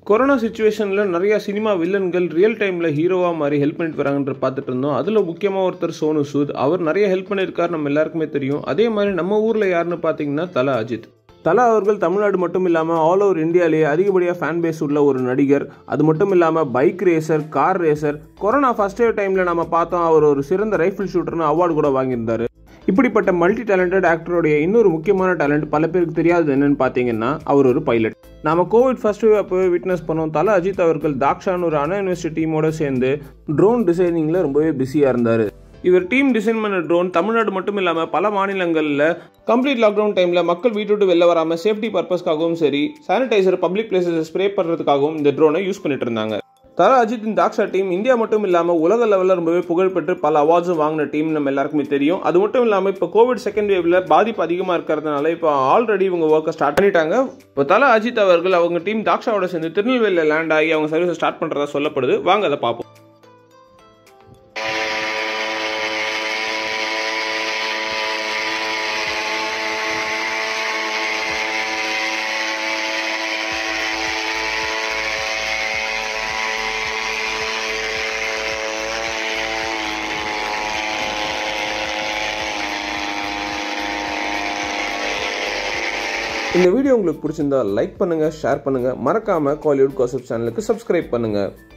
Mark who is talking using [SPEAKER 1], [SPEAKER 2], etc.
[SPEAKER 1] corona சுச்சுவேஷனில் நிறைய cinema வில்லன்கள் real டைமில் ஹீரோவாக மாதிரி ஹெல்ப் பண்ணிட்டு வராங்கன்ற பார்த்துட்டு இருந்தோம் அதில் முக்கியமாக ஒருத்தர் சோனு சூத் அவர் நிறைய ஹெல்ப் பண்ணியிருக்காரு நம்ம எல்லாருக்குமே தெரியும் அதே மாதிரி நம்ம ஊரில் யாருன்னு பார்த்தீங்கன்னா தல அஜித் தலா அவர்கள் தமிழ்நாடு மட்டும் இல்லாமல் ஆல் ஓவர் இந்தியாவிலேயே அதிகப்படியாக ஃபேன் பேஸ் உள்ள ஒரு நடிகர் அது மட்டும் இல்லாமல் bike racer car racer corona first wave டைமில் நம்ம பார்த்தோம் அவர் ஒரு சிறந்த ரைஃபிள் ஷூட்டர்னு அவார்டு கூட வாங்கியிருந்தாரு இப்படிப்பட்ட மல்டி டேலண்டட் ஆக்டருடைய இன்னொரு முக்கியமான டேலண்ட் பல பேருக்கு தெரியாதது என்னன்னு பார்த்தீங்கன்னா அவர் ஒரு பைலட் நாம கோவிட் ஃபர்ஸ்ட் வேவ் அப்போவே விட்னஸ் பண்ணோம் தல அஜித் அவர்கள் தாக்ஷான்னு ஒரு அண்ணா யூனிவர்சிட்டி டீமோட சேர்ந்து ட்ரோன் டிசைனிங்கில் ரொம்பவே பிஸியாக இருந்தார் இவர் டீம் டிசைன் பண்ண ட்ரோன் தமிழ்நாடு மட்டும் இல்லாமல் பல மாநிலங்களில் கம்ப்ளீட் லாக்டவுன் டைமில் மக்கள் வீட்டு விட்டு வெளில வராமல் சேஃப்டி பர்பஸ்க்காகவும் சரி சானிடைசர் பப்ளிக் பிளேசஸ் ஸ்ப்ரே பண்ணுறதுக்காகவும் இந்த ட்ரோனை யூஸ் பண்ணிட்டு இருந்தாங்க தல அஜித்தின் தாக்ஷா டீம் இந்தியா மட்டும் இல்லாமல் உலக லெவலில் ரொம்பவே புகழ்பெற்று பல அவார்ட்ஸும் வாங்கின டீம் நம்ம எல்லாருக்குமே தெரியும் அது மட்டும் இல்லாமல் இப்போ கோவிட் செகண்ட் வேவ்ல பாதிப்பு அதிகமாக இருக்கிறதுனால இப்போ ஆல்ரெடி இவங்க ஒர்க்கை ஸ்டார்ட் பண்ணிட்டாங்க இப்போ தல அஜித் அவர்கள் அவங்க டீம் தாக்ஷாவோட சேர்ந்து திருநெல்வேலியில் லேண்ட் ஆகி அவங்க சர்வீஸை ஸ்டார்ட் பண்ணுறதா சொல்லப்படுது வாங்க அதை பார்ப்போம் இந்த வீடியோ உங்களுக்கு பிடிச்சிருந்தா லைக் பண்ணுங்க ஷேர் பண்ணுங்க மறக்காம காலிவுட் காசிப் சேனலுக்கு சப்ஸ்கிரைப் பண்ணுங்க